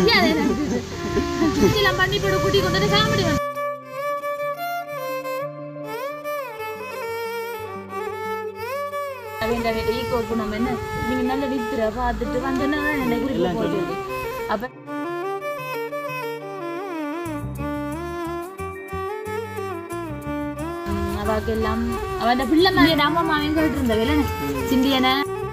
தெரியாது எனக்கு இதெல்லாம் பண்ணி போட்டு கூட்டி கொண்டு வந்து காமெடி பண்ண அவன் ஈக்கோக்கு நம்ம என்ன நீங்க நல்ல வித்துற பார்த்துட்டு வந்தோன்னா என்ன குறிப்பு போடுறது அப்ப உம், அவாக்கெல்லாம் அவன் பிள்ளை மாதிரி அம்மா மாவன் கேட்டு இருந்தவன் சிந்தியன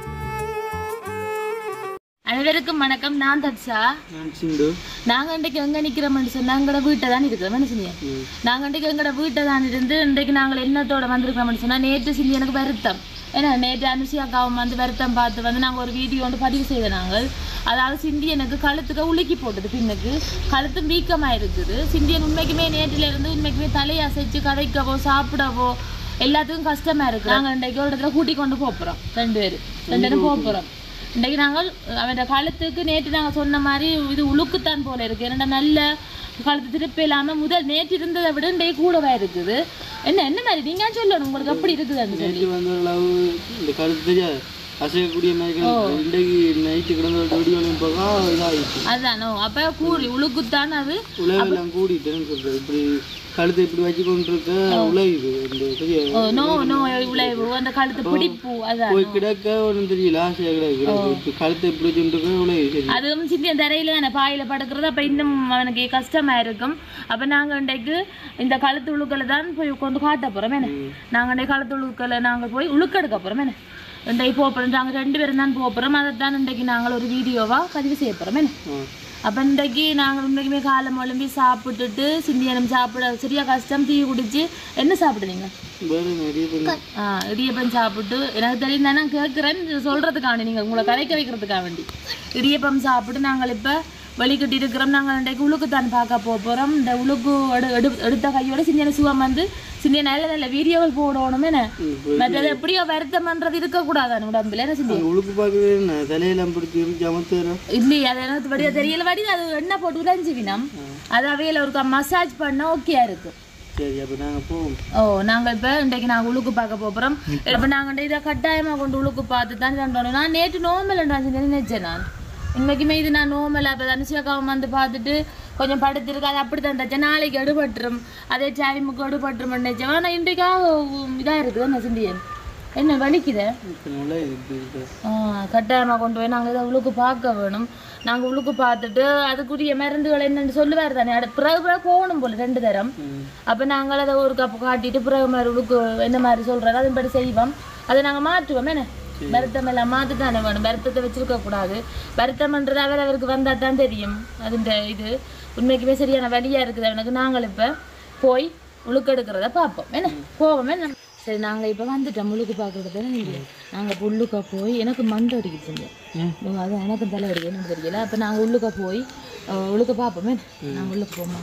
அனைவருக்கும் வணக்கம் நான் தட்சா நான் சிந்து நாங்க இன்றைக்கு எங்க நிக்கிறோம்னு சொன்னா எங்கட வீட்டை தான் இருக்கிறோம் என்ன சொன்னீங்க நாங்க இன்றைக்கு எங்கட வீட்டை தான் இருந்து இன்றைக்கு நாங்கள் என்னத்தோட வந்திருக்கிறோம்னு சொன்னா நேற்று சிந்தி எனக்கு வருத்தம் ஏன்னா நேற்று அனுஷியாக்காவும் வந்து வருத்தம் பார்த்து வந்து நாங்க ஒரு வீடியோ வந்து பதிவு செய்த நாங்கள் அதாவது சிந்தி எனக்கு கழுத்துக்கு உலுக்கி போட்டது பின்னுக்கு கழுத்தும் வீக்கமா இருக்குது சிந்தியன் உண்மைக்குமே நேற்றுல இருந்து உண்மைக்குமே தலையை அசைச்சு கதைக்கவோ சாப்பிடவோ எல்லாத்துக்கும் கஷ்டமா இருக்கு நாங்க இன்றைக்கு ஒரு இடத்துல கூட்டி கொண்டு போறோம் ரெண்டு பேரும் ரெண்டு பேரும் போக போறோம் இன்றைக்கு நாங்கள் அவன் கழுத்துக்கு நேற்று நாங்கள் சொன்ன மாதிரி இது உழுக்குத்தான் போல இருக்கு ஏன்னா நல்ல கழுத்து திருப்பி இல்லாம முதல் நேற்று இருந்ததை விட இன்றைக்கு கூடவா இருக்குது என்ன என்ன மாதிரி நீங்க சொல்லணும் உங்களுக்கு அப்படி இருக்குதுன்னு சொல்லி நேற்று வந்த அளவு இந்த கருத்து தெரியாது அசையக்கூடிய மாதிரி கிடக்கு. இன்றைக்கு நைட்டு கிடந்த வெடியோலையும் போக இதாகிடுச்சு அதானோ அப்ப கூறி உழுக்குத்தான் அது உலகெல்லாம் கூடிட்டேன்னு சொல்றது இப்படி கழுத்தை இப்படி வச்சு கொண்டு இருக்க உலகுது இந்த பெரிய ஓ, நோ நோ விளைவு அந்த கழுத்து பிடிப்பு அதான் போய் கிடக்க ஒன்றும் தெரியல ஆசையா கிடக்கு கிடக்கு. இப்படி கழுத்தை இப்படி வச்சுட்டு இருக்க உலகு சரி அதுவும் சின்ன தரையில தானே பாயில படுக்கிறது அப்ப இன்னும் அவனுக்கு கஷ்டமா இருக்கும் அப்ப நாங்க இன்றைக்கு இந்த கழுத்து உழுக்களை தான் போய் கொண்டு காட்ட போறோம் என்ன நாங்க இன்றைக்கு கழுத்து உழுக்களை நாங்க போய் உழுக்கெடுக்க போறோம் என்ன இன்றைக்கு போக போறோம் நாங்க ரெண்டு பேரும் தான் போக போறோம் அதை தான் இன்றைக்கு நாங்கள் ஒரு வீடியோவா பதிவு செய்ய போறோம் என்ன ஆ. அப்ப இன்றைக்கு நாங்கள் உண்மைக்குமே காலம் ஒழும்பி சாப்பிட்டுட்டு சிந்தியனம் சாப்பிட சரியா கஷ்டம் டீ குடிச்சு என்ன சாப்பிடுறீங்க வேற நிறைய பேர் ஆ இடியப்பம் சாப்பிட்டு எனக்கு தெரியும் தானே கேட்குறேன் சொல்கிறதுக்காண்டி நீங்கள் உங்களை கரைக்க வைக்கிறதுக்காக வேண்டி இடியப்பம் சாப்பிட்டு நாங்கள் இப்போ வெளிக்கிட்டு இருக்கிறோம் நாங்கள் இன்றைக்கு உழுக்குத்தான் பார்க்க போக போகிறோம் இந்த உழுக்கு எடு எடு- எடுத்த கையோட சிந்தியன சுகம் வந்து சிந்திய நல்ல நல்ல வீடியோவில் போடணும் என்ன மற்றது எப்படியோ வருத்தம்ன்றது இருக்கக்கூடாது உடம்புல என்ன சிந்திய உழுக்கு பார்க்கவே என்ன தலையெல்லாம் பிடிச்சி இருக்கு அமர்த்துறேன் இல்லையே அது எனக்கு வடிவா தெரியல வடி அது எண்ணெய் போட்டு உறைஞ்சி வினம் அது அவையில் ஒரு மசாஜ் பண்ண ஓகேயா இருக்கு சரி அப்போ நாங்கள் போவோம் ஓ நாங்க இப்ப இன்றைக்கு நாங்க உழுக்கு பார்க்க போறோம் இப்ப நாங்க இதை கட்டாயமா கொண்டு உழுக்கு பார்த்து தான் தண்டோம் நான் நேற்று நோமல் நினைச்சேன் நான் இன்னைக்குமே இது நான் நோமல் அப்ப தனுஷியாக்காவும் வந்து பார்த்துட்டு கொஞ்சம் படுத்திருக்கு அது அப்படி தான் தச்சேன் நாளைக்கு எடுபட்டுரும் அதே டைமுக்கு எடுபட்டுரும் நினைச்சேன் ஆனா இன்றைக்காக இதா இருக்குது என்ன சிந்தியன் என்ன வலிக்குதே இப்போ நல்லா இது இப்படி இருக்கு ஆ, கட்டாயமா கொண்டு போய் நாங்க இதை உழுக்கு பார்க்க வேணும் நாங்க உழுக்கு பார்த்துட்டு அதுக்குரிய மருந்துகள் என்னன்னு சொல்லுவார் தானே அட பிறகு பிறகு போகணும் போல ரெண்டு தரம் அப்ப நாங்கள் அதை ஒரு கப்பு காட்டிட்டு பிறகு மாதிரி உழுக்கு என்ன மாதிரி சொல்றாரு அதன்படி செய்வோம் அதை நாங்க மாற்றுவோம் என்ன வருத்தம் எல்லாம் மாத்து தானே வேணும் வருத்தத்தை வச்சிருக்க கூடாது வருத்தம்ன்றது அவர் அவருக்கு வந்தா தான் தெரியும் அதுன்ற இது உண்மைக்குமே சரியான வழியா இருக்குது அவனுக்கு நாங்கள் இப்ப போய் உழுக்கெடுக்கிறத பார்ப்போம் என்ன போவோம் என்ன சரி நாங்கள் இப்போ வந்துட்டோம் முழுக்கு பார்க்கறது தானே நீங்கள் நாங்கள் இப்போ உள்ளுக்கா போய் எனக்கு மண்டை அடிக்கிட்டு ஓ, அது எனக்கு தலை அடிக்க எனக்கு தெரியல அப்போ நாங்கள் உள்ளுக்க போய் அஹ், உள்ளுக்க பார்ப்போமே நாங்கள் உள்ளுக்கு போமா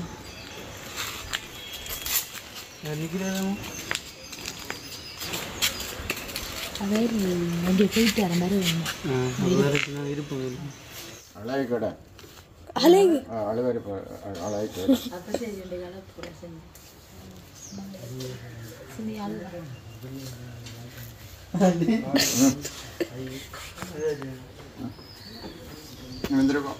நிற்கிறேன் அதே வண்டியை போயிட்டு வர மாதிரி வேறு நான் இருப்பேன் அழகு கடை அழகு அழகு அழகு கடை அப்போ சரி ரெண்டு காலம் போட சரி சரி அழுவா. வந்திருக்கோம்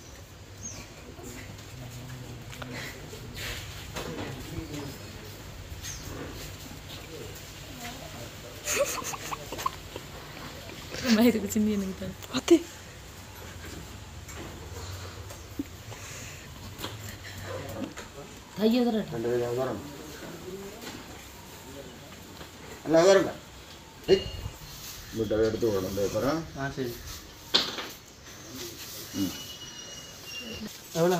ரொம்ப இருக்கு சிந்தி எனக்கு தான் கையை தரட்டும் ரெண்டு பேரும் உதரம் நல்லா உதருங்க ஏய் வீட்டை எடுத்து விடணும் அப்புறம் ஆ சரி எவ்வளோ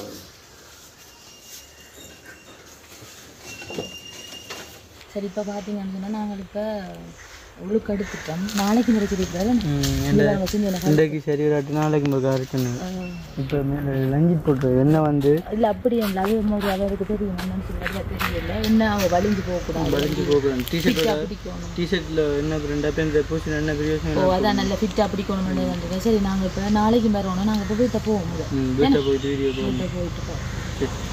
சரி இப்போ பார்த்தீங்கன்னு சொன்னால் நாங்கள் இப்போ உழுக்கு எடுத்துட்டோம் நாளைக்கு முடிச்சிருக்கிறாரு இன்றைக்கு சரி விராட்டு நாளைக்கு முருகா இருக்குன்னு இப்போ மேலே லஞ்சி போட்டு என்ன வந்து இல்லை அப்படி இல்லை அது மோடி அவருக்கு தெரியும் என்னன்னு சொல்லி தெரியல என்ன அவங்க வலிஞ்சு போகக்கூடாது வளைஞ்சு போகக்கூடாது டிஷர்ட்டோட பிடிக்கணும் டிஷர்ட்டில் என்ன ரெண்டா பேர் பூசி என்ன பிரியோசனம் ஓ அதான் நல்ல ஃபிட்டாக பிடிக்கணும்னு வந்து சரி நாங்கள் இப்போ நாளைக்கு வரணும் நாங்கள் இப்போ வீட்டை போவோம் முதல்ல. ம் வீட்டை போயிட்டு வீடியோ போகணும் வீட்டை போயிட்டு போவோம் சரி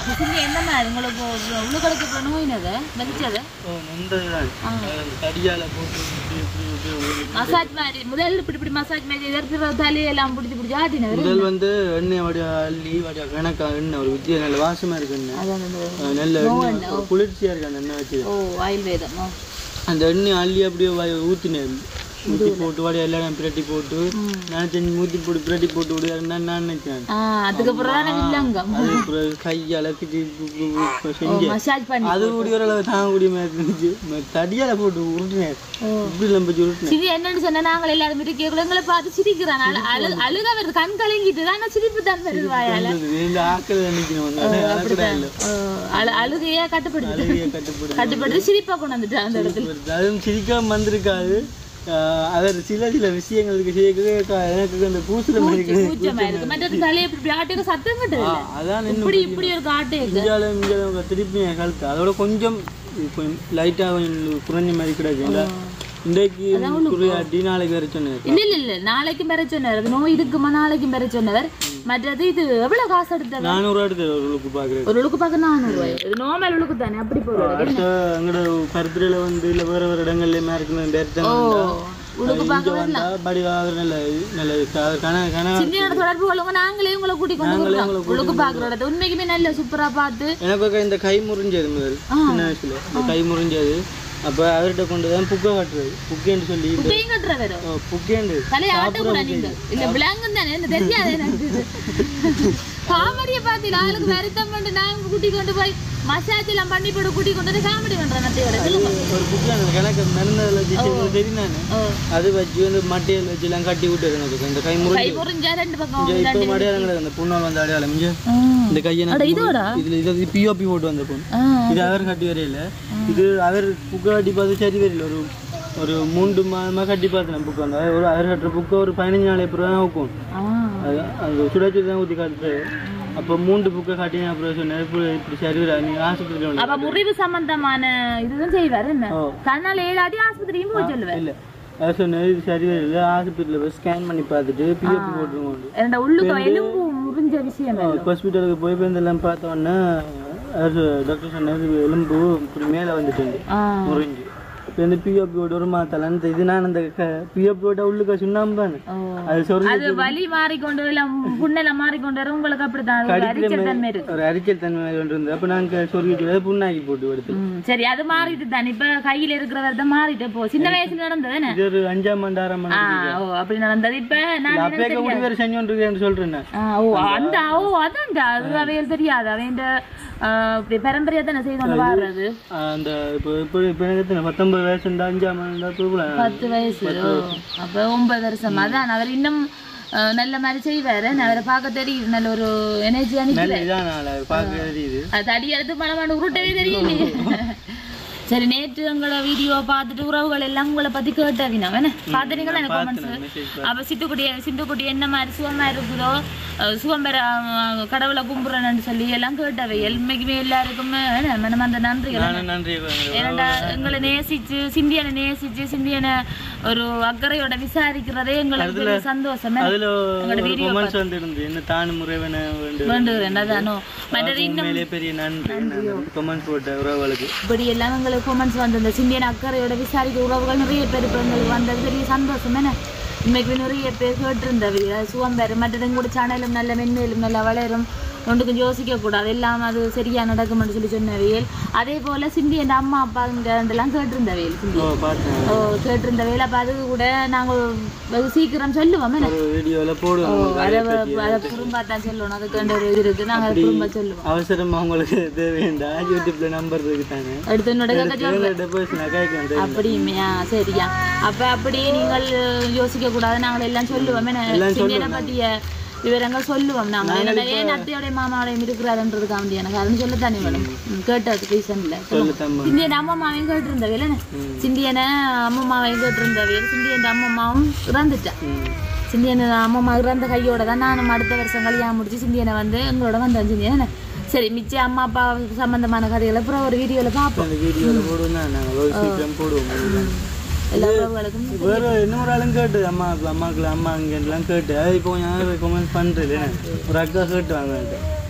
சிந்தி என்ன மாதிரி உங்களுக்கு உள்ளுக்களுக்கு இப்போ நோயினது வெளிச்சது ஓ நொந்ததுதான் அந்த தடியால போட்டு இப்படி இப்படி இப்படி இப்படி. மசாஜ் மாதிரி முதல்ல இப்படி இப்படி மசாஜ் மாதிரி எதிர்த்து தலையெல்லாம் பிடிச்சி பிடிச்சி ஆட்டினவர் முதல் வந்து எண்ணெய் வடியா அள்ளி வடியா கணக்கா எண்ணெய் ஒரு வித்தியா நல்ல வாசமா இருக்கு எண்ணெய் அதான் அந்த அஹ் நல்ல எண்ணெய் குளிர்ச்சியா இருக்கு அந்த எண்ணெய் வச்சு ஓ ஆயுர்வேதம் ஓ. அந்த எண்ணெய் அள்ளி அப்படியே வ- ஊத்தினேன் ஊற்றி போட்டு வடியா எல்லாம் பிரட்டி போட்டு நான் செஞ்சு ஊற்றி போட்டு பிரட்டி போட்டு விடுறாருன்னு நான் நினைச்சேன் ஆ அதுக்கப்புறம் தானே வில்லங்கம் அது அப்புறம் கையால கிட்டி செஞ்சேன் மசாஜ் பண்ணி அது கூடிய ஓரளவு தாங்கக்கூடிய மாதிரி இருந்துச்சு ம- தடியால போட்டு உருட்டினேன் இப்படி லம்பிச்சு உருட்டினேன் சிதி என்னன்னு சொன்னா நாங்கள் எல்லாரும் இருக்கீங்க எங்களை பார்த்து சிரிக்கிறான் அழு அழு- அழுக வருது கண் கலங்கிட்டு தான் சிரிப்பு தான் வருது வாயால இந்த ஆக்கள் நினைக்கணும் அழகடா இல்லை ஓ, அழு அழுகையா கட்டுப்படுது அழகிய கட்டுப்படு கட்டுப்படுத்தி சிரிப்பா கொண்டு வந்துட்டான் அந்த இடத்துல அதுவும் சிரிக்காம வந்திருக்காது ஆஹ் அவர் சில சில விஷயங்களுக்கு சேர்க்க எனக்கு அந்த கூசுற மாதிரி இருக்குது. கூச்சமா இருக்கு மற்றது தலையை இப்படி இப்படி ஆட்டுக்க சத்தம் கட்டுது ஆ, அதான் இன்னும் இப்படி இப்படி ஒரு காட்டு இருக்கு இந்தியாவில் இங்கே திருப்பி என் கழுத்து அதோட கொஞ்சம் கொஞ்சம் லைட்டாக கொஞ்சம் குறைஞ்ச மாதிரி கிடையாது இன்றைக்கு குறையாட்டி நாளைக்கு வர சொன்னேன் இல்ல இல்ல இல்ல நாளைக்கும் பெற சொன்னார் அது நோய் இருக்குமா நாளைக்கும் பெற சொன்னவர் மற்றது இது எவ்வளவு காசு எடுத்தவர் நானூறு எடுத்து ஒரு லுக்கு பார்க்குறேன் ஒரு உழுக்கு பார்க்க நானூறு ரூபாய் இது நோமல் உழுக்கு தானே அப்படி போடுறது அடுத்த எங்களோட கருத்துரையில் வந்து இல்லை வேறு வேறு இடங்கள்லையுமே இருக்குமே பேர்த்தம் உழுக்கு இங்கே வந்தால் படி அவர் நல்ல நல்ல க- கன கன சிந்தியோட தொடர்பு கொள்ளுங்க நாங்களே உங்களை கூட்டி கொண்டு வருவோம் உழுக்கு பாக்குற இடத்த உண்மைக்குமே நல்ல சூப்பரா பார்த்து எனக்கு ஒரு இந்த கை முறிஞ்சது முதல் சின்ன வயசுல இந்த கை முறிஞ்சது அப்போ அவர்கிட்ட கொண்டு தான் புக்கை காட்டுறது புக்கேன்னு சொல்லி இந்த குட்டையும் கட்டுற வரும் ஓ, புக்கேண்டு தலையை ஆட்டக்கூடாது நீங்க இல்ல விளாங்கும் தானே என்ன தெரியாது எனக்கு காமெடியை பார்த்தீங்க ஆளுக்கு வருத்தம் பண்ணி நான் கூட்டி கொண்டு போய் மசாஜ் எல்லாம் பண்ணி போட்டு கூட்டி கொண்டு வந்து காமெடி பண்றேன் நத்தையோட சொல்லுங்க ஒரு புக்கு அந்த கணக்கு நடந்ததில் வச்சு தெரியும் நான் ஓ. அது வச்சு வந்து மட்டையில் வச்சு எல்லாம் கட்டி விட்டு எனக்கு இந்த கை முறிஞ்சு கை முறிஞ்சா ரெண்டு பக்கம் இங்கே இப்போ அடையாளம் கிடக்கு அந்த புண்ணால் வந்து அடையாளம் இங்கே ம். இந்த கையை அட, நான் இதோடா? இதில் இது பிஓபி போட்டு வந்த பொண்ணு ஆ. இது அவர் கட்டி வரையில இது அவர் புக்கை கட்டி பார்த்து சரி வரையில ஒரு ஒரு மூன்று மாதமாக கட்டி பார்த்தேன் புக்கு வந்து ஒரு அவர் கட்டுற புக்கை ஒரு பதினஞ்சு நாள் எப்படி தான் வைக்கும் ஆ. அது அந்த சுடாச்சி தான் ஊற்றி காட்டுறாரு அப்போ மூன்று புக்கை காட்டினேன் அப்புறம் சொன்னேன் இப்படி இப்படி சரி வரா நீங்கள் ஆஸ்பத்திரியில் அப்ப முறிவு சம்பந்தமான இதுதான் செய்வாரு என்ன ஓ. கண்ணால் ஏழாட்டி ஆஸ்பத்திரியும் போய் சொல்லுவேன் இல்லை அது சொன்னேன் இது சரி வரல ஆஸ்பத்திரியில் போய் ஸ்கேன் பண்ணி பார்த்துட்டு பிஎப்பி போட்டுருவோம் என்னோட உள்ளுக்கு எலும்பு முறிஞ்ச விஷயம் ஹாஸ்பிட்டலுக்கு போய் போய் இதெல்லாம் பார்த்த உடனே அது டாக்டர் சொன்னது எலும்பு இப்படி மேலே வந்துட்டு ஆ. முறிஞ்சு இப்போ இந்த பிஎப்பியோட ஒரு மாத்தலாம் இந்த இது நான் அந்த பிஎப்பியோட உள்ளுக்க சுண்ணாம்பு தானே ஓ. அது சொறி அது வலி மாறிக்கொண்டு இல்ல புண்ணெல்லாம் மாறிக்கொண்டு வரும் உங்களுக்கு அப்படித்தான் அது ஒரு அரிச்சல் தன்மை இருக்கு ஒரு அரிக்கல் தன்மை மாதிரி ஒன்று இருந்தது அப்போ நாங்கள் சொருகிட்டு புண்ணாக்கி போட்டு எடுத்து ம், சரி அது மாறிட்டு தானே இப்ப கையில இருக்கிறவர் தான் மாறிட்டு போ சின்ன வயசுல நடந்தது என்ன இது ஒரு அஞ்சாம் மணி ஆறாம் மணி ஆ, ஓ அப்படி நடந்தது இப்ப நான் அப்பே கூடி வேறு செஞ்சு கொண்டிருக்கேன்னு சொல்கிறேன் நான் ஆ, ஓ அந்த ஓ அதான்டா அது அவையில் தெரியாது அவன் இப்படி பரம்பரையா தானே செய்து கொண்டு வர்றது அந்த இப்போ இப்போ இப்போ எனக்கு எத்தனை பத்தொன்பது வயசு இந்த அஞ்சாம் மணி தான் பத்து வயசு ஓ, அப்ப ஒன்பது வருஷம் அதான் அவர் இன்னும் ஆ, நல்ல மாதிரி செய்வாரு அவரை பார்க்க தெரியுது நல்ல ஒரு எனர்ஜியா நல்ல நிக்கல இதான் நான் பார்க்க தெரியுது அது அடி எடுத்து மனமாண்டு உருட்டவே தெரியலையே சரி நேற்று உங்களோட வீடியோ பார்த்துட்டு உறவுகள் எல்லாம் உங்களை பத்தி கேட்டவினா என்ன பார்த்துட்டீங்களா எனக்கு கமெண்ட்ஸ் அப்ப சிட்டுக்குட்டி சிட்டுக்குட்டி என்ன மாதிரி சுகமா இருக்குதோ அஹ் சுகம் பெற அஹ், கடவுளை கும்பிடுறேன்னு சொல்லி எல்லாம் கேட்டவை எல்லாருக்குமே எல்லாருக்குமே என்ன மனமார்ந்த நன்றிகள் நானும் நன்றி ஏன்னா எங்களை நேசிச்சு சிந்தியனை நேசிச்சு சிந்தியனை ஒரு அக்கறையோட விசாரிக்கிறதே எங்களுக்கு பெரிய சந்தோஷம் அதுல ஒரு கொமெண்ட்ஸ் வந்து இருந்து என்ன தானு முறைவன வேண்டும் வேண்டுகிறேன் அதானோ மற்றது இன்னும் உண்மையிலே பெரிய நன்றி கொமெண்ட்ஸ் போட்ட உறவுகளுக்கு இப்படி எல்லாம் எங்களுக்கு கொமெண்ட்ஸ் வந்து இந்த சிந்தியன் அக்கறையோட விசாரிக்க உறவுகள் நிறைய பேர் இப்போ எங்களுக்கு வந்தது பெரிய சந்தோஷம் என்ன இன்னைக்கு நிறைய பேர் கேட்டிருந்தவை சுகம் பெறும் மற்றது கூட சேனலும் நல்ல மென்மேலும் நல்லா வளரும் ஒன்றுக்கும் யோசிக்க கூடாது எல்லாம் அது சரியா நடக்கும்னு சொல்லி சொன்னவையல் அதே போல சிந்தி என் அம்மா அப்பாங்கெல்லாம் கேட்டிருந்தவையல் சிந்தி ஓ பார்த்தேன் ஓ கேட்டிருந்தவையல் அப்போ அது கூட நாங்கள் வெகு சீக்கிரம் சொல்லுவோம் என்ன ஒரு வீடியோல போடுவோம் அதை அதை குறும்பா தான் சொல்லணும் அதுக்கு ஒரு இது இருக்கு நாங்கள் அதை குறும்பா சொல்லுவோம் அவசரமா உங்களுக்கு தேவைண்டா யூடியூப்ல நம்பர் இருக்கு தானே அடுத்து என்னோட கேட்க டெபாசிட் கேட்கலாம் அப்படியுமையா சரியா அப்ப அப்படி நீங்கள் யோசிக்க கூடாது நாங்கள் எல்லாம் சொல்லுவோம் என்ன சிந்தியனை பற்றிய விவரங்கள் சொல்லுவோம் நாங்க ஏன்னா நிறைய நத்தையோடைய மாமாவோடையும் இருக்கிறாருன்றதுக்காக வேண்டிய எனக்கு அதுன்னு சொல்லத்தானே மேடம் கேட்டது ரீசன்ல சொல்லு தம்பா சிந்தியன் அம்மம்மாவையும் கேட்டிருந்தவையில் என்ன சிந்தியனை அம்மம்மாவையும் கேட்டிருந்தவையில் சிந்தியன் அம்மம்மாவும் இறந்துட்டா சிந்தியன் அம்மம்மா இறந்த கையோட தான் நானும் அடுத்த வருஷம் கல்யாணம் முடிச்சு சிந்தியனை வந்து எங்களோட வந்தேன் சிந்தியன் என்ன சரி மிச்சம் அம்மா அப்பா சம்பந்தமான கதைகளை அப்புறம் ஒரு வீடியோவில் பார்ப்போம் அந்த வீடியோல போடுவோம் தான் நாங்கள் ஒரு சீக்கிரம் போடுவோம் எல்லா உறவுகளுக்கும் வேற இன்னொரு ஆளும் கேட்டு அம்மா அம்மாக்குள்ள அம்மா அங்கெல்லாம் கேட்டு அது இப்போ கொஞ்சம் கமெண்ட் பண்ணுறது ஒரு அக்கா கேட்டு வாங்க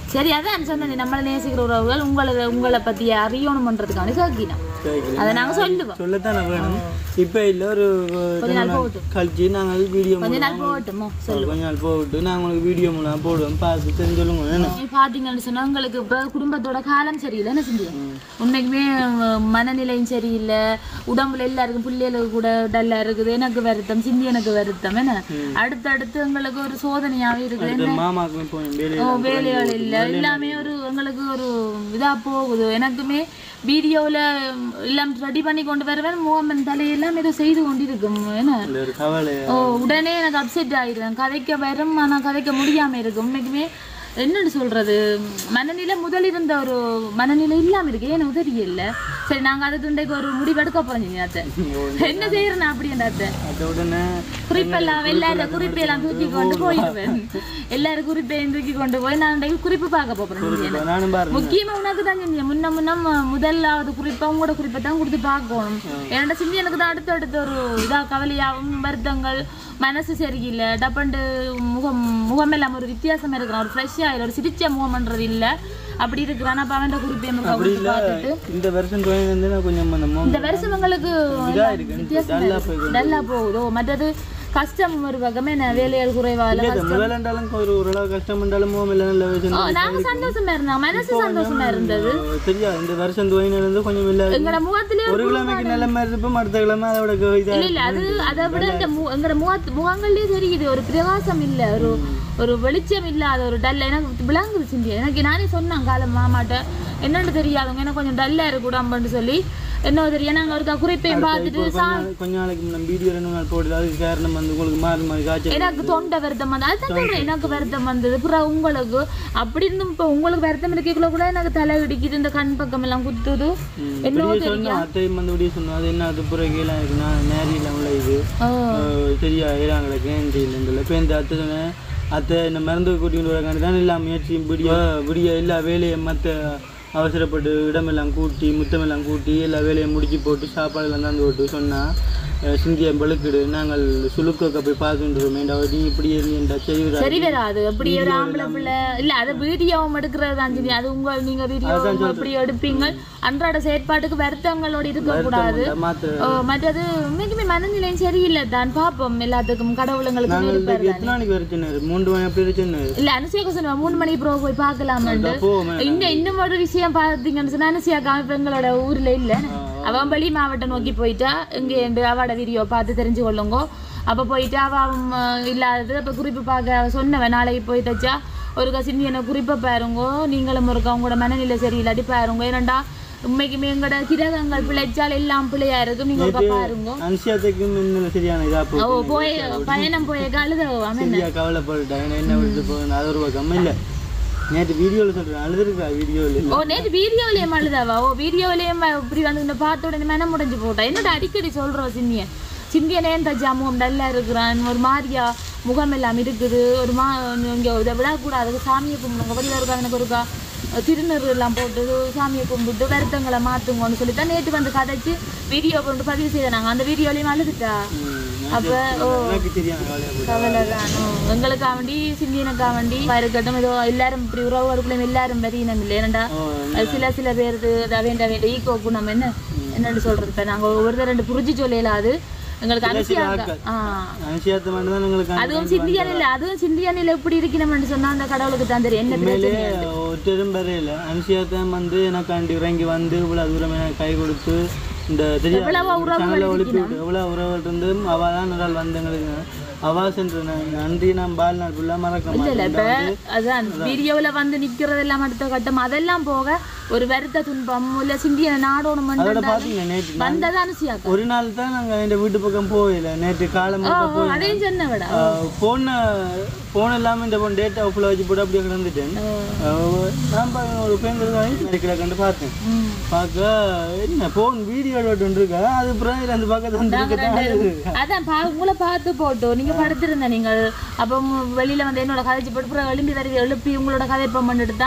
சரி அதான் சொன்னேன் நம்மளை நேசிக்கிற உறவுகள் உங்களை உங்களை பத்தி அறியணும்ன்றதுக்கான கேட்கினோம் கேட்கல. அதை நாங்க சொல்லுவோம் சொல்லத்தானே வேணும் இப்போ இல்லை ஒரு கொஞ்ச நாள் போகட்டும் கழிச்சு நாங்கள் வீடியோ கொஞ்ச நாள் போகட்டுமோ கொஞ்ச நாள் போட்டு நாங்கள் உங்களுக்கு வீடியோ மூலம் போடுவோம் பார்த்து தெரிஞ்சு சொல்லுங்க என்ன நீ பாத்தீங்கன்னு சொன்னா உங்களுக்கு இப்ப குடும்பத்தோட காலம் சரியில்லை என்ன செஞ்சீங்க உண்மைக்குமே அஹ், மனநிலையும் சரியில்லை உடம்புல எல்லாருக்கும் பிள்ளைகளுக்கு கூட டல்லா இருக்குது எனக்கு வருத்தம் சிந்தி எனக்கு வருத்தம் என்ன அடுத்தடுத்து எங்களுக்கு ஒரு சோதனையாவே இருக்குது இந்த மாமாக்குமே போய் வேலையை ஓ, வேலைகள் இல்லை எல்லாமே ஒரு எங்களுக்கு ஒரு இதா போகுது எனக்குமே வீடியோவில் எல்லாம் ரெடி பண்ணி கொண்டு வருவேன் மோகமன் தலையெல்லாம் ஏதோ செய்து கொண்டிருக்கும் என்ன இந்த ஒரு கவலை ஓ உடனே எனக்கு அப்செட் ஆயிடுவேன் கதைக்க வரும் ஆனால் கதைக்க முடியாம இருக்கு உண்மைக்குமே என்னன்னு சொல்றது மனநிலை முதல் இருந்த ஒரு மனநிலை இல்லாம இருக்கு எனக்கு தெரியல சரி நாங்க அதுக்கு இன்றைக்கு ஒரு முடிவெடுக்க போறோம் அத்தை என்ன செய்யறேன் அப்படி அத்தை அதை உடனே குறிப்பெல்லாம் எல்லாரும் குறிப்பெல்லாம் தூக்கி கொண்டு போயிடுவேன் எல்லாரும் குறிப்பையும் தூக்கி கொண்டு போய் நான் இன்றைக்கு குறிப்பு பார்க்க போறேன் இப்போ நானும் பாருங்க முக்கியமா உனக்கு தான் செஞ்சேன் முன்ன முன்ன ம- முதலாவது குறிப்பா உங்களோட குறிப்பை தான் கொடுத்து பார்க்கணும் என்னோட செஞ்சு எனக்கு தான் அடுத்து அடுத்து ஒரு இதா கவலையாகவும் வருத்தங்கள் மனசு சரியில்லை டப்பண்டு முகம் முகமெல்லாம் ஒரு வித்தியாசம் இருக்கிறான் ஒரு ஃப்ரெஷ்ஷாக இல்லை ஒரு சிரிச்ச முகம்ன்றது இல்லை அப்படி இருக்கிறான் அப்போ அவன் குறிப்பை எனக்கு அப்படி கொடுத்து இல்லை பார்த்துட்டு இந்த வருஷம் துவங்கி வந்து நான் கொஞ்சம் அந்த மோ- இந்த வருஷம் உங்களுக்கு இதா இருக்கு வித்தியாசமா டல்லா இருக்கு. போய் டல்லா போகுதோ மற்றது கஷ்டம் ஒரு பக்கமே என்ன வேலையால் குறைவால இல்லை முதல்ல இருந்தாலும் ஒரு ஓரளவு கஷ்டம் இருந்தாலும் மோகம் இல்லை நல்ல வயசு நாங்க சந்தோஷமா இருந்தோம் மனசு சந்தோஷமா இருந்தது சரியா இந்த வருஷம் துவங்கி இருந்து கொஞ்சம் இல்லை எங்களோட முகத்திலே ஒரு கிழமைக்கு நல்ல மாதிரி இருப்போம் அடுத்த கிழமை அதோட இதா இல்ல இல்ல அது அதை விட இந்த மு- எங்கட முகத்து முகங்கள்லயே தெரியுது ஒரு பிரகாசம் இல்ல ஒரு ஒரு வெளிச்சம் இல்லாத ஒரு டல் எனக்கு விளங்குது சிந்தி எனக்கு நானே சொன்னேன் காலம் மாமாட்ட என்னன்னு தெரியாதுங்க எனக்கு கொஞ்சம் டல்லா இருக்கு உடம்புன்னு சொல்லி என்ன தெரியும் நாங்க ஒரு குறிப்பையும் பார்த்துட்டு கொஞ்ச நாள் கொஞ்ச நாளைக்கு முன்னாடி வீடியோ ரெண்டு நாள் போடுது அதுக்கு காரணம் வந்து உங்களுக்கு மாறி மாறி காய்ச்சல் எனக்கு தொண்டை வருத்தம் வந்து அதுதான் சொல்றேன் எனக்கு வருத்தம் வந்தது அப்புறம் உங்களுக்கு அப்படி இருந்தும் இப்போ உங்களுக்கு வருத்தம் இருக்கக்குள்ள கூட எனக்கு தலை இடிக்குது இந்த கண் பக்கம் எல்லாம் குத்துது என்னவோ இப்படியே சொன்னா அத்தையும் வந்து இப்படியே சொன்னோம் அது என்ன அது புறகையெல்லாம் இருக்கு நான் நேரில் உள்ள இது ஓ அஹ் சரியா ஏறாங்களுக்கு இல்லை இப்போ இந்த அத்தை சொன்னேன் அத்தை இந்த மருந்து கூட்டிட்டு வரக்காண்டி தான் எல்லா முயற்சியும் விடிய விடிய எல்லா வேலையை மற்ற அவசரப்பட்டு இடமெல்லாம் கூட்டி முத்தமெல்லாம் கூட்டி எல்லா வேலையும் முடிச்சு போட்டு சாப்பாடெல்லாம் தந்து போட்டு சொன்னால் சிந்தியா வெளுக்கிடு நாங்கள் சுழுக்க போய் பார்த்துட்டுருவோம் ஏண்டா நீ இப்படி இருந்தீண்டா சரி வராது. சரி வராது அப்படி ஒரு ஆம்பளை பிள்ளை இல்ல அது வீடியோவும் எடுக்கிறது தான் சரி அது உங்க நீங்க வீடியோ எப்படி எடுப்பீங்க அன்றாட செயற்பாட்டுக்கு வருத்தங்களோட இருக்க கூடாது இந்த மாத்திரை ஓ, மற்றது உண்மைக்குமே மனநிலையும் சரியில்லை தான் பாப்போம் எல்லாத்துக்கும் கடவுளுங்களுக்கு நாங்கள் இருப்பாரு இன்றைக்கு எத்தனை மணிக்கு வர சொன்னார் மூன்று மணி அப்படி சொன்னார் இல்ல அனுசியா சொன்ன மூணு மணிக்கு ப்ரோ போய் பார்க்கலாமாண்டு போவோம் இந்த இன்னும் ஒரு விஷயம் பார்த்தீங்கன்னு சொன்னா அனுசியாக்கா இப்ப எங்களோட ஊர்ல இல்ல அவன் வெளி மாவட்டம் நோக்கி போயிட்டா இங்க இருந்து அவட வீடியோ பார்த்து தெரிஞ்சு கொள்ளுங்க அப்ப போயிட்டு அவ அவன் இல்லாதது அப்ப குறிப்பு பார்க்க அவ சொன்னவன் நாளைக்கு போய் தச்சா ஒரு கசின் என்ன குறிப்பை பாருங்கோ நீங்களும் இருக்க உங்களோட மனநிலை சரியில்லாட்டி பாருங்க ஏனண்டா உண்மைக்குமே எங்களோட கிரகங்கள் பிழைச்சால் எல்லாம் பிள்ளையா இருக்கும் நீங்க ஒருக்கா பாருங்க அனுஷியாத்துக்கும் இன்னும் சரியான இதாக ஓ போகுது போய் பயணம் போய் கழுதவாம சரியா கவலைப்பட்டுட்டாங்க என்ன விட்டு போகணும் அது ஒரு பக்கம் இல்லை நேற்று வீடியோவில் சொல்கிறேன் அழுதுருக்கா வீடியோவில் ஓ நேற்று வீடியோலயே அழுதாவா ஓ வீடியோலயே இப்படி வந்து இந்த பார்த்த உடனே மனம் முடிஞ்சு போட்டா என்னோட அடிக்கடி சொல்றோம் சிந்திய சிந்தியனே இந்த ஜாமுகம் டல்லா இருக்கிறான் ஒரு மாதிரியா முகம் எல்லாம் இருக்குது ஒரு மா இங்க இதை விடக்கூடாது சாமியை கும்பிடுங்க வெளியில இருக்கா எனக்கு இருக்கா திருநீர் எல்லாம் போட்டு சாமியை கும்பிட்டு வருத்தங்களை மாத்துங்கன்னு சொல்லி தான் நேற்று வந்து கதைச்சு வீடியோ கொண்டு பதிவு செய்தாங்க அந்த வீடியோலயும் அழுதுட்டா அப்ப ஓ எனக்கு சரியான கவலையாக கவலைதான் எங்களுக்காக வேண்டி சிந்தியனுக்காக வேண்டி இருக்கட்டும் ஏதோ எல்லாரும் இப்படி உறவுகளுக்குள்ள எல்லாரும் வெறியினம் இல்லை ஏனண்டா அது சில சில பேருக்கு வேண்ட வேண்டிய ஈகோ குணம் என்ன என்னன்னு சொல்றது இப்ப நாங்க ஒவ்வொருத்தர் ரெண்டு புரிஞ்சு சொல்லல அது எங்களுக்கு அனுசியாக ஆ அனுஷியாத்த மட்டும் தான் எங்களுக்கு அதுவும் சிந்தியானில் அதுவும் சிந்தியானில் எப்படி இருக்கணும்னு சொன்னா அந்த கடவுளுக்கு தான் தெரியும் என்ன பிரச்சனை ஒருத்தரும் வரையில அனுஷியாத்தான் வந்து எனக்காண்டி இறங்கி வந்து இவ்வளோ தூரம் எனக்கு கை கொடுத்து இந்த தெரியாது சேனலை ஒழிப்பு விட்டு எவ்வளோ உறவுகள் இருந்து அவள் தான் ஒரு நாள் வந்தவங்களுக்கு அவா சென்ற நன்றி நான் வாழ்நாள் ஃபுல்லாக மறக்க இல்ல மாட்டேன் இப்ப அதான் வீடியோல வந்து நிக்கிறதெல்லாம் அடுத்த கட்டம் அதெல்லாம் போக ஒரு வருத்த துன்பம் இல்ல சிந்திய நாடோணும் அதோட பார்த்தீங்க நேற்று வந்தது அனுசியாக்கா ஒரு நாள் தான் நாங்கள் எங்கள் வீட்டு பக்கம் போகல நேற்று காலம் ஓ, அதையும் சொன்ன விட ஃபோனை ஃபோன் இல்லாமல் இந்த ஃபோன் டேட்டா ஆஃபில் வச்சு போட்டு அப்படியே கிடந்துட்டேன் அஹ் நான் பாருங்க ஒரு பெண்கள் இருக்கிற கண்டு பார்த்தேன் ம். பார்க்க என்ன ஃபோன் வீடியோ ஒன்று இருக்கா அது அப்புறம் இதுல அந்த பக்கத்து வந்து இருக்கத்தான் அதான் பா உங்களை பார்த்து போட்டோம் நீங்க படுத்திருந்த நீங்கள் அப்போ மு- வெளியில வந்து என்னோட கதைச்சு போட்டு அப்புறம் எழும்பி வருது எழுப்பி உங்களோட கதைப்பம் பண்ணிட்டு தான்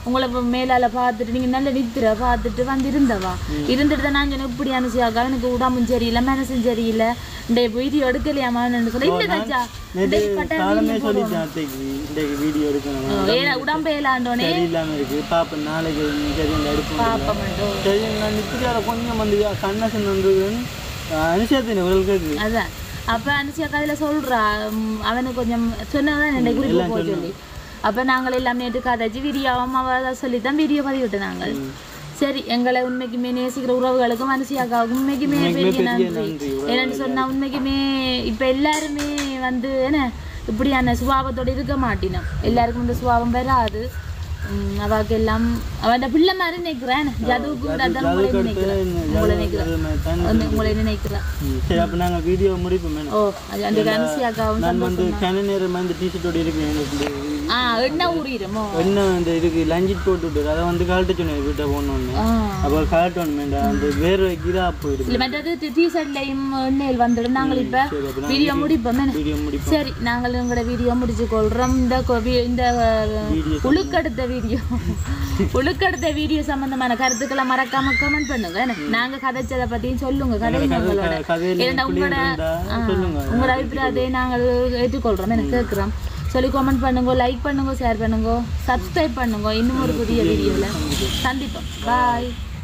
உங்களை இப்ப மேலால பார்த்துட்டு நீங்க நல்ல நித்திர பார்த்துட்டு வந்து இருந்தவா இருந்துட்டு தான் நான் சொன்னேன் இப்படி அனுசியாக்கா எனக்கு உடம்பும் சரியில்லை மனசும் சரியில்லை இந்த வீடியோ எடுக்கலையாமான்னு சொல்ல இல்ல கஜா நேற்று இந்த கட்ட காலமே சொல்லிட்டேன் அத்தைக்கு இன்றைக்கு வீடியோ எடுக்கணும் ஏன்னா உடம்பு ஏலாண்டோனே சரி இல்லாம இருக்கு பாப்பேன் நாளைக்கு சரி இந்த எடுப்போம் பாப்பமெண்டோ சரி நான் நித்திரியால கொஞ்சம் வந்து கண்ணா சொன்னு அனுசரித்தேன் இவர்கள் கேட்குது அதான் அப்ப அனுசியா கதையில சொல்றா ம், அவனுக்கு கொஞ்சம் சொன்னதான் என்னை குறிப்பு போக சொல்லி அப்ப நாங்கள் எல்லாம் நேற்று கதைச்சு வீடியோ அவ சொல்லித்தான் வீடியோ பதிவிட்டு நாங்கள் சரி எங்களை உண்மைக்குமே நேசிக்கிற உறவுகளுக்கும் அனுசியாக்காவுக்கும் உண்மைக்குமே பெரிய நன்றி என்னன்னு சொன்னா உண்மைக்குமே இப்ப எல்லாருமே வந்து என்ன இப்படியான சுபாவத்தோட இருக்க மாட்டினோம் எல்லாருக்கும் இந்த சுபாவம் வராது உம், அவாக்கு எல்லாம் அவன் பிள்ளை மாதிரி நினைக்கிறேன் ஜதுவுக்கு கூட அதான் உங்களை நினைக்கிறேன் உங்களை நினைக்கிறேன் வந்து உங்களை நினைக்கிறேன் சரி அப்போ நாங்கள் வீடியோ முடிப்போம் மேடம் ஓ அது அந்த அனுசியாக்காவும் நான் வந்து கன நேரம் வந்து டிஷர்ட்டோட இருக்கேன் எனக்கு இந்த ஆ என்ன ஊறிடுமோ என்ன அந்த இதுக்கு லஞ்சிட் போட்டு விட்டுரு அதை வந்து கழட்ட சொன்னேன் வீட்டை போகணுன்னு ஆ அப்போ கழட்டணும் வேண்டாம் அந்த வேறு இதாக போயிடுது இல்ல மற்றது டிஷர்ட்லையும் எண்ணெயில் வந்துடும் நாங்கள் இப்ப சரி அப்போ வீடியோ முடிப்போம் என்ன? வீடியோ முடிப்போம் சரி நாங்கள் எங்களோட வீடியோ முடிச்சு கொள்றோம் இந்த கொ- வி- இந்த Video உழுக்கடுத்த வீடியோ உழுக்கடுத்த வீடியோ சம்பந்தமான கருத்துக்களை மறக்காம கமெண்ட் பண்ணுங்க என்ன? நாங்க கதைச்சதை பத்தியும் சொல்லுங்க கதைங்க உங்களோட கதையில் ஏன்னா புள்ளி உங்களோட இருந்தா ஆ, சொல்லுங்க உங்களோட அபிப்பிராயத்தை நாங்கள் ஏற்றுக்கொள்றோம் எனக்கு கேட்குறோம் சொல்லி கமெண்ட் பண்ணுங்க லைக் பண்ணுங்க ஷேர் பண்ணுங்க சப்ஸ்கிரைப் பண்ணுங்க இன்னும் ஒரு புதிய வீடியோவில் சந்திப்போம் பாய்